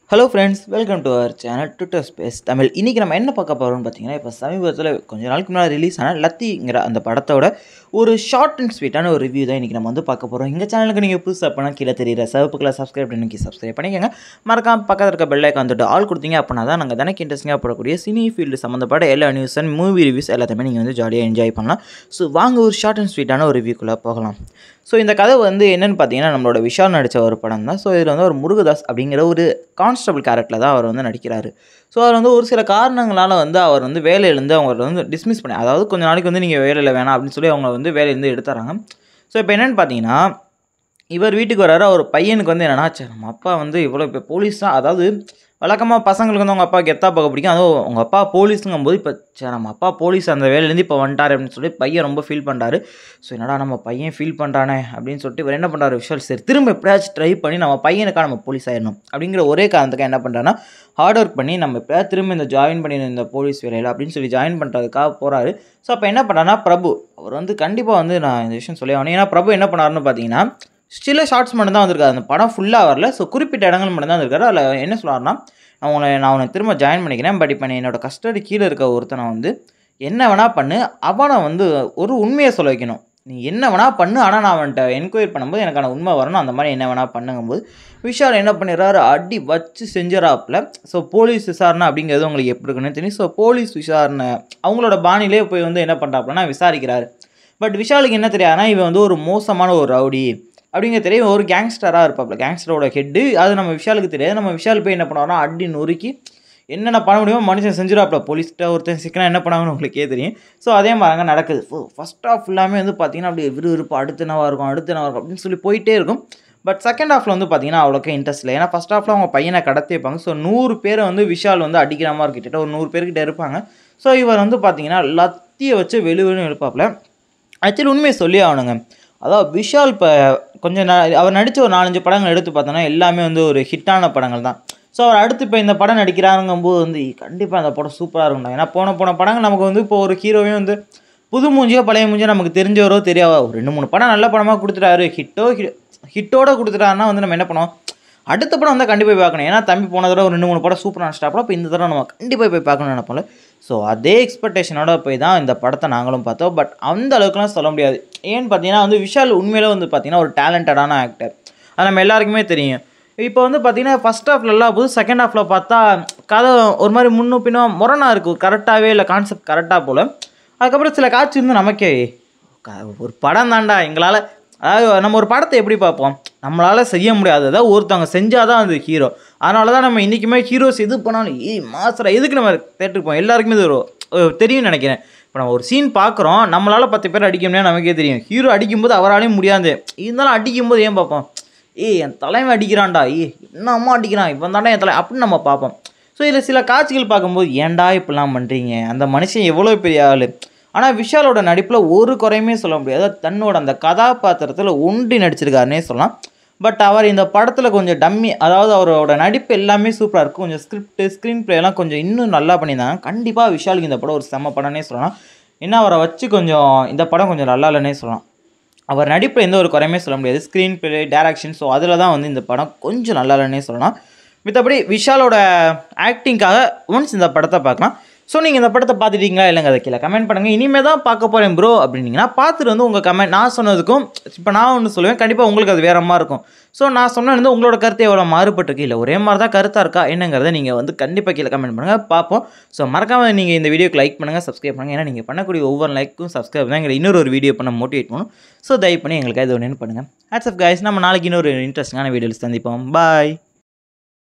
hello friends welcome to our channel Twitter space Tamil இன்றைக்கி நம்ம என்ன பார்க்க போகிறோம்னு பார்த்தீங்கன்னா இப்போ சமீபத்தில் கொஞ்ச நாளுக்கு முன்னாடி ரிலீஸ் ஆன லத்திங்கிற அந்த படத்தோட ஒரு ஷார்ட் அண்ட் ஸ்வீட்டான ஒரு ரிவ்யூ தான் இன்றைக்கி நம்ம வந்து பார்க்க போகிறோம் எங்கள் சேனலுக்கு நீங்கள் புதுசாக பண்ணால் கீழே தெரியுற சிவப்பு கலர் சப்ஸ்கிரைப் பண்ணி சப்ஸ்கிரைப் பண்ணிக்கோங்க மறக்காம பக்கத்தில் இருக்க பெல் ஐக்கான் வந்துட்டு ஆல் கொடுத்தீங்க அப்படின்னா தான் நாங்கள் தானே இன்ட்ரெஸ்டிங்காக போடக்கூடிய சினி ஃபீல்டு சம்மந்தப்பட்ட எல்லா நியூஸ் அண்ட் மூவி ரிவ்யூஸ் எல்லாத்தையுமே நீங்கள் வந்து ஜாலியாக என்ஜாய் பண்ணலாம் ஸோ வாங்க ஒரு ஷார்ட் அண்ட் ஸ்வீட்டான ஒரு ரிவ்யூக்குள்ளே போகலாம் ஸோ இந்த கதை வந்து என்னென்னு பார்த்தீங்கன்னா நம்மளோட விஷால் நடித்த ஒரு படம் தான் ஸோ இதில் வந்து ஒரு முருகதாஸ் அப்படிங்கிற ஒரு கான்ஸ்டபிள் கேரக்டரில் தான் அவர் வந்து நடிக்கிறாரு ஸோ அவர் வந்து ஒரு சில காரணங்களால் வந்து அவர் வந்து வேலையிலேருந்து அவங்க வந்து டிஸ்மிஸ் பண்ணி அதாவது கொஞ்ச நாளைக்கு வந்து நீங்கள் வேலையில் வேணாம் அப்படின்னு சொல்லி அவங்க வந்து வேலையிலேருந்து எடுத்துறாங்க ஸோ இப்போ என்னென்னு பார்த்தீங்கன்னா இவர் வீட்டுக்கு வராரு அவர் பையனுக்கு வந்து என்னன்னா சரி நம்ம அப்பா வந்து இவ்வளோ இப்போ போலீஸ் தான் அதாவது வழக்கமாக பசங்களுக்கு வந்து அவங்க அப்பா கெத்தா பார்க்க பிடிக்கும் அதுவும் அவங்க அப்பா போலீஸுங்கும் போது இப்போ சரி நம்ம அப்பா போலீஸ் அந்த வேலையிலேருந்து இப்போ வந்துட்டார் அப்படின்னு சொல்லி பையன் ரொம்ப ஃபீல் பண்ணுறாரு ஸோ என்னடா நம்ம பையன் ஃபீல் பண்ணுறானே அப்படின்னு சொல்லிட்டு இவர் என்ன பண்ணுறாரு விஷால் சரி திரும்ப எப்படியாச்சும் ட்ரை பண்ணி நம்ம பையனுக்காக நம்ம போலீஸ் ஆயிடணும் அப்படிங்கிற ஒரே காரணத்துக்காக என்ன பண்ணுறாருன்னா ஹார்ட் ஒர்க் பண்ணி நம்ம எப்படியாவது திரும்ப இந்த ஜாயின் பண்ணி இந்த போலீஸ் வேலையில் அப்படின்னு சொல்லி ஜாயின் பண்ணுறதுக்காக போகிறாரு ஸோ அப்போ என்ன பண்ணுறாருன்னா பிரபு அவர் வந்து கண்டிப்பாக வந்து நான் இந்த விஷயம் சொல்லி ஆகணும் ஏன்னா பிரபு என்ன பண்ணாருன்னு பார்த்தீங்கன்னா சில ஷார்ட்ஸ் மட்டும் தான் வந்திருக்காரு அந்த படம் ஃபுல்லாக வரல ஸோ குறிப்பிட்ட இடங்கள் மட்டும் தான் வந்திருக்காரு அதில் என்ன சொல்கிறாருன்னா நான் உன்னை நான் உன்னை திரும்ப ஜாயின் பண்ணிக்கிறேன் பட் இப்போ நீ என்னோட கஸ்டடி கீழே இருக்க ஒருத்தனை வந்து என்ன வேணால் பண்ணு அவனை வந்து ஒரு உண்மையை சொல்ல வைக்கணும் நீ என்ன வேணால் பண்ணு ஆனால் நான் அவன்கிட்ட என்கொயரி பண்ணும்போது எனக்கான உண்மை வரணும் அந்த மாதிரி என்ன வேணால் பண்ணுங்கும்போது விஷால் என்ன பண்ணிடுறாரு அடி வச்சு செஞ்சிடறாப்புல ஸோ போலீஸ் விசாரணை அப்படிங்கிறது உங்களுக்கு எப்படி இருக்குன்னு தெரியும் ஸோ போலீஸ் விசாரணை அவங்களோட பாணிலே போய் வந்து என்ன பண்ணுறாப்புலன்னா விசாரிக்கிறாரு பட் விஷாலுக்கு என்ன தெரியாதுன்னா இவன் வந்து ஒரு மோசமான ஒரு ரவுடி அப்படிங்க தெரியும் ஒரு கேங்ஸ்டராக இருப்பாப்ல கேங்ஸ்டரோட ஹெட்டு அது நம்ம விஷாலுக்கு தெரியாது நம்ம விஷால் போய் என்ன பண்ணுவார்னா அடி நொறுக்கி என்னென்ன பண்ண முடியுமோ மனுஷன் செஞ்சிடாப்ல போலீஸ்கிட்ட ஒருத்தன் சிக்கனா என்ன பண்ணாங்கன்னு உங்களுக்கே தெரியும் ஸோ அதே மாதிரி அங்கே நடக்குது ஃபஸ்ட் ஆஃப் ஃபுல்லாமே வந்து பார்த்தீங்கன்னா அப்படியே விறுவிறுப்பு அடுத்து என்னவா இருக்கும் அடுத்து என்னவா இருக்கும் அப்படின்னு சொல்லி போயிட்டே இருக்கும் பட் செகண்ட் ஹாஃபில் வந்து பார்த்தீங்கன்னா அவ்வளோக்கா இன்ட்ரெஸ்ட் இல்லை ஏன்னா ஃபஸ்ட் ஹாஃபில் அவங்க பையனை கடத்தி வைப்பாங்க ஸோ நூறு பேரை வந்து விஷால் வந்து அடிக்கிற மாதிரி கிட்டத்தட்ட ஒரு நூறு பேர்கிட்ட இருப்பாங்க ஸோ இவர் வந்து பார்த்தீங்கன்னா லத்தியை வச்சு வெளிவெளியும் எழுப்பாப்புல ஆக்சுவலி உண்மையை சொல்லி ஆகணுங்க அதாவது விஷால் இப்போ கொஞ்சம் ந அவர் நடித்த ஒரு நாலஞ்சு படங்கள் எடுத்து பார்த்தோன்னா எல்லாமே வந்து ஒரு ஹிட்டான படங்கள் தான் ஸோ அவர் அடுத்து இப்போ இந்த படம் நடிக்கிறாருங்கும்போது வந்து கண்டிப்பாக அந்த படம் சூப்பராக இருக்கும் ஏன்னா போன போன படங்கள் நமக்கு வந்து இப்போ ஒரு ஹீரோவே வந்து புது மூஞ்சியோ பழைய மூஞ்சியோ நமக்கு தெரிஞ்சவரோ தெரியாதோ ஒரு ரெண்டு மூணு படம் நல்ல படமாக கொடுத்துட்டாரு ஹிட்டோ ஹிட்டோட கொடுத்துட்டாருன்னா வந்து நம்ம என்ன பண்ணுவோம் அடுத்த படம் வந்து கண்டிப்பாக போய் பார்க்கணும் ஏன்னா தம்பி போன தடவை ஒரு ரெண்டு மூணு படம் சூப்பராக நடிச்சிட்டாப்போ இப்போ இந்த தடவை நம்ம கண்டிப்பாக போய் பார்க்கணும்னு நினைப்போம்ல ஸோ அதே எக்ஸ்பெக்டேஷனோட போய் தான் இந்த படத்தை நாங்களும் பார்த்தோம் பட் அந்த அளவுக்குலாம் சொல்ல முடியாது ஏன்னு பார்த்தீங்கன்னா வந்து விஷால் உண்மையிலே வந்து பார்த்தீங்கன்னா ஒரு டேலண்டடான ஆக்டர் அது நம்ம எல்லாருக்குமே தெரியும் இப்போ வந்து பார்த்தீங்கன்னா ஃபஸ்ட் ஹாஃப்ல எல்லாம் போது செகண்ட் ஹாஃபில் பார்த்தா கதை ஒரு மாதிரி முன்னும் பின்னும் முரணாக இருக்கும் கரெக்டாகவே இல்லை கான்செப்ட் கரெக்டாக போல் அதுக்கப்புறம் சில காட்சி வந்து நமக்கே ஒரு படம் தான்டா எங்களால் அதாவது நம்ம ஒரு படத்தை எப்படி பார்ப்போம் நம்மளால் செய்ய முடியாது அதாவது ஒருத்தவங்க செஞ்சால் தான் அது ஹீரோ அதனால தான் நம்ம இன்றைக்குமே ஹீரோஸ் எது பண்ணாலும் ஏய் மாசரா எதுக்கு நம்ம தேட்டருப்போம் எல்லாருக்குமே இது ஒரு தெரியும்னு நினைக்கிறேன் இப்போ நம்ம ஒரு சீன் பார்க்குறோம் நம்மளால் பத்து பேர் அடிக்க முடியாது நமக்கே தெரியும் ஹீரோ அடிக்கும்போது அவராலையும் முடியாது இருந்தாலும் அடிக்கும்போது ஏன் பார்ப்போம் ஏய் என் தலைவன் அடிக்கிறான்டா ஏ என்ன அம்மா அடிக்கிறான் இப்போ தாண்டா என் தலை அப்படின்னு நம்ம பார்ப்போம் ஸோ இதில் சில காட்சிகள் பார்க்கும்போது ஏன்டா இப்படிலாம் பண்ணுறீங்க அந்த மனுஷன் எவ்வளோ பெரிய ஆள் ஆனால் விஷாலோட நடிப்பில் ஒரு குறையுமே சொல்ல முடியாது தன்னோட அந்த கதாபாத்திரத்தில் ஒன்றி நடிச்சிருக்காருனே சொல்லலாம் பட் அவர் இந்த படத்தில் கொஞ்சம் டம்மி அதாவது அவரோட நடிப்பு எல்லாமே சூப்பராக இருக்கும் கொஞ்சம் ஸ்கிரிப்ட் ஸ்க்ரீன் பிளேலாம் கொஞ்சம் இன்னும் நல்லா பண்ணியிருந்தாங்க கண்டிப்பாக விஷாலுக்கு இந்த படம் ஒரு செம்ம படம்னே சொல்லலாம் ஏன்னா அவரை வச்சு கொஞ்சம் இந்த படம் கொஞ்சம் நல்லா இல்லைன்னே சொல்லலாம் அவர் நடிப்பில் எந்த ஒரு குறையுமே சொல்ல முடியாது ஸ்க்ரீன் பிளே டேரக்ஷன் ஸோ அதில் தான் வந்து இந்த படம் கொஞ்சம் நல்லா இல்லைன்னே சொல்லலாம் மித்தபடி விஷாலோட ஆக்டிங்காக ஒன்ஸ் இந்த படத்தை பார்க்கலாம் ஸோ நீங்கள் இந்த படத்தை பார்த்துட்டீங்களா இல்லைங்க அதை கீழே கமெண்ட் பண்ணுங்கள் இனிமேல் தான் பார்க்க போகிறேன் ப்ரோ அப்படின்னீங்கன்னா பார்த்துட்டு வந்து உங்கள் கமெண்ட் நான் சொன்னதுக்கும் இப்போ நான் ஒன்று சொல்லுவேன் கண்டிப்பாக உங்களுக்கு அது வேறு மாதிரி இருக்கும் ஸோ நான் சொன்னது வந்து உங்களோட கருத்து எவ்வளோ மாறுபட்டிருக்கு இல்லை ஒரே மாதிரி தான் கருத்தாக இருக்கா என்னங்கிறத நீங்கள் வந்து கண்டிப்பாக கீழே கமெண்ட் பண்ணுங்கள் பார்ப்போம் ஸோ மறக்காமல் நீங்கள் இந்த வீடியோக்கு லைக் பண்ணுங்கள் சப்ஸ்கிரைப் பண்ணுங்கள் ஏன்னா நீங்கள் பண்ணக்கூடிய ஒவ்வொரு லைக்கும் சப்ஸ்கிரைப் தான் எங்களை இன்னொரு ஒரு வீடியோ பண்ண மோட்டிவேட் பண்ணும் ஸோ தயவு பண்ணி எங்களுக்கு அது ஒன்று பண்ணுங்கள் ஹேட்ஸ் ஆஃப் கைஸ் நம்ம நாளைக்கு இன்னொரு இன்ட்ரெஸ்டிங்கான வீடியோவில் சந்திப்போம் பாய்